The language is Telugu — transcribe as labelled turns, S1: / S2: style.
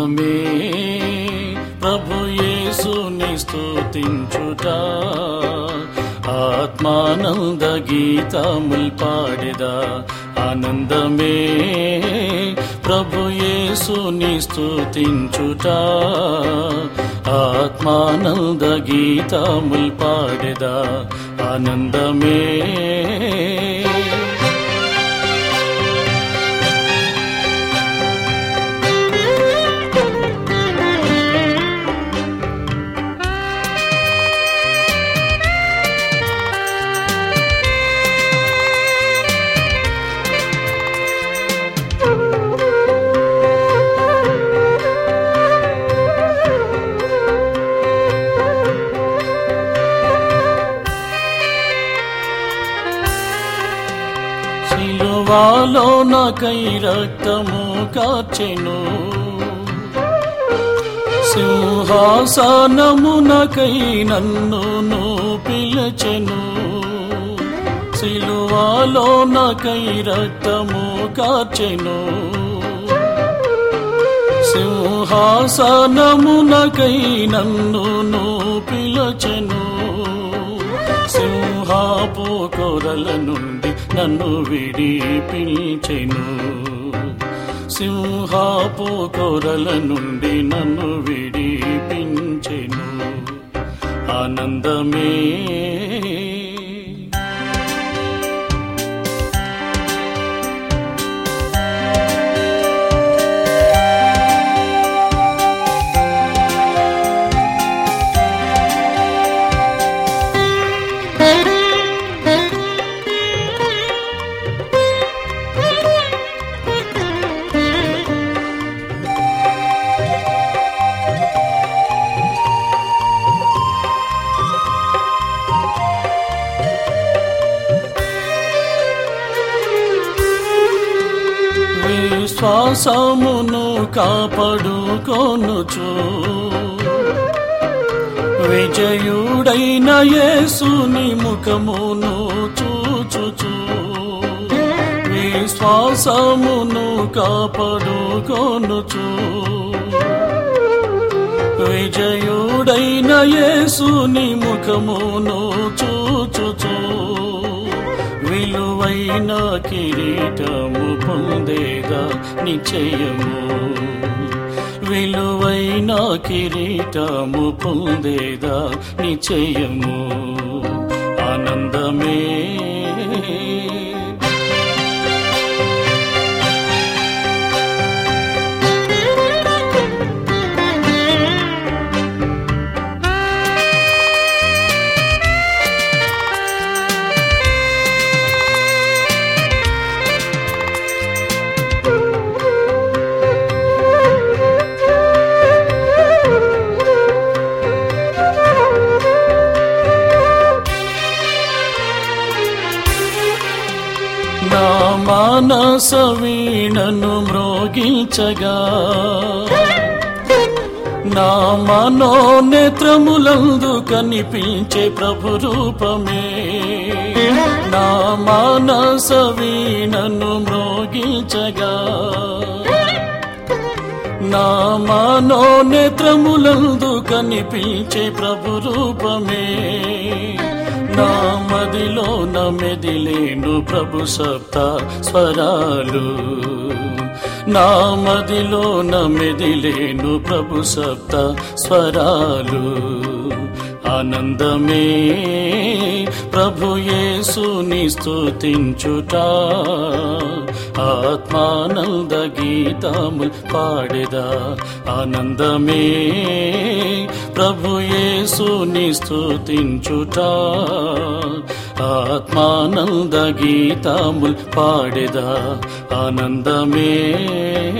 S1: ఆనందమే ప్రభు యేసుని స్తుతించుట ఆత్మానంద గీతముల్ పాడెదా ఆనందమే ప్రభు యేసుని స్తుతించుట ఆత్మానంద గీతముల్ పాడెదా ఆనందమే శిలువాలో నాకై రక్తము కార్చెను సింహాసనమునకై నన్ను పిలచెను శిలువాలో నాకై రక్తము కార్చెను సింహాసనమునకై నన్ను పిలచెను సింహాపు కొరల నుండి నన్ను విడిపించెను సింహాపు కొరల నుండి నన్ను విడిపించెను ఆనందమే విశ్వాసమును కాపాడుకొనుచు విజయుడైన యేసుని ముఖమును చూచుచు విశ్వాసమును కాపాడుకొనుచు విజయుడైన యేసుని ముఖమును చూచుచు విలువైన కిరీటము పొందేదా నిశ్చయము విలువైన కిరీటము పొందేదా నిశ్చయము ఆనందమే నా మానస వీణను మ్రోగించగా నా మనోనేత్రములందు కనిపించే ప్రభు రూపమే నా మానస వీణను మ్రోగించగా నా మనోనేత్రములందు కనిపించే ప్రభు రూపమే నా మదిలో నా మెదిలేను ప్రభు సప్త స్వరాలు నా మదిలో నా మెదిలేను ప్రభు సప్త స్వరాలు ఆనందమే ప్రభు యేసుని స్తుతించుట ఆత్మానంద గీతముల్ పాడెదా ఆనందమే ప్రభు యేసుని స్తుతించుట ఆత్మానంద గీతముల్ పాడెదా ఆనందమే